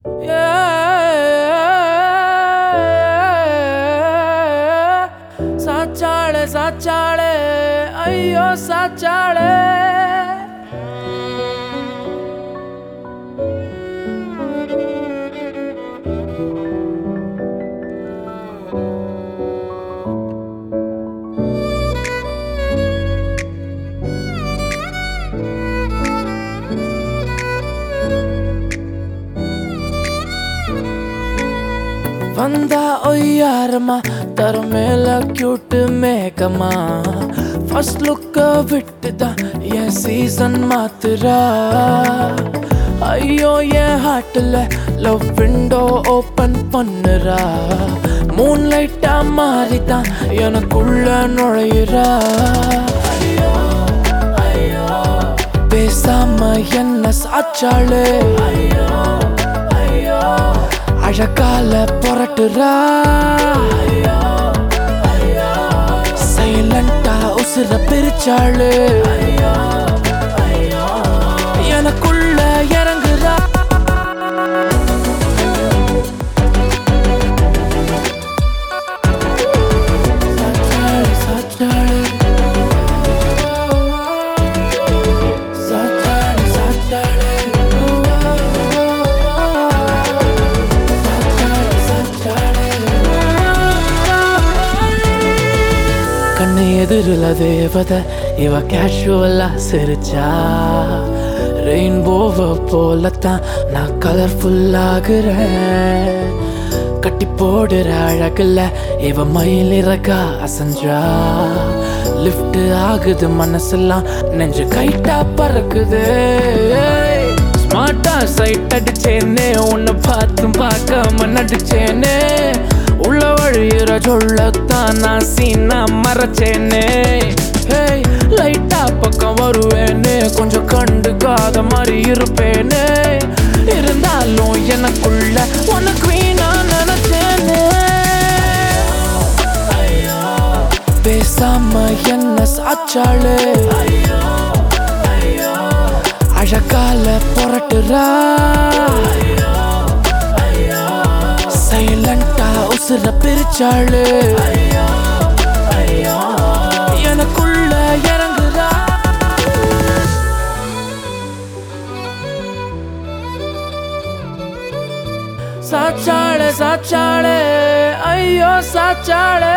ಸಾಚಾಳೆ ಸಾಚಾಳೆ ಅಯ್ಯೋ ಸಾಚಾಳೆ வந்தா ஒய்யாரமா தர மேல கியூட்டு மேகமா ஃபர்ஸ்ட் லுக்க விட்டுதான் என் சீசன் மாத்துறா ஐயோ என் ஹார்ட்ல லவ் விண்டோ ஓபன் பண்ணுறா மூன் லைட்டா மாறிதான் எனக்குள்ள நுழையிறா ஐயோ ஐயோ பேசாம என்ன சாச்சாளே ஐயோ ஐயோ அழகால புரட்டுறா சைலண்டா உசுர பிரிச்சாளு எனக்குள்ள இறங்குறா சாச்சாளு சாச்சாளு சாச்சாளு சாச்சாளு கண்ணு எதிரில் தேவதை இவ கேஷுவலா சிரிச்சா ரெயின்போவ போலத்தான் நான் கலர்ஃபுல் ஆகுறேன் கட்டி போடுற அழகுல இவ மயிலிறகா அசஞ்சா லிஃப்ட் ஆகுது மனசெல்லாம் நெஞ்சு கைட்டா பறக்குது ஸ்மார்ட்டா சைட் அடிச்சேனே உன்னை பார்த்தும் பார்க்காம நடிச்சேனே உள்ள வழியிற சொல்லத்தான் நான் சீனா மறைச்சேனே ஹேய் லைட்டா பக்கம் வருவேனே கொஞ்சம் கண்டுக்காத மாதிரி இருப்பேனே இருந்தாலும் எனக்குள்ள உனக்கு வீணா நினைச்சேனே பேசாம என்ன சாச்சாளே அழகால புரட்டுறா சைலண்டா உசுர பிரிச்சாளு எனக்குள்ள இறங்குறா சாச்சாளே சாச்சாளே ஐயோ சாச்சாளே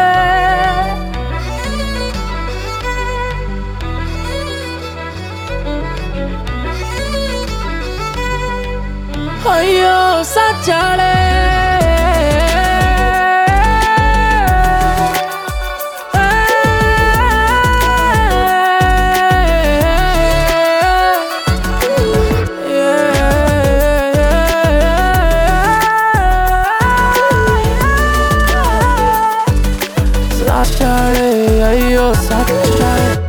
ஐயோ சாச்சாளே சாச்சாளே ஐயோ சாச்சாளே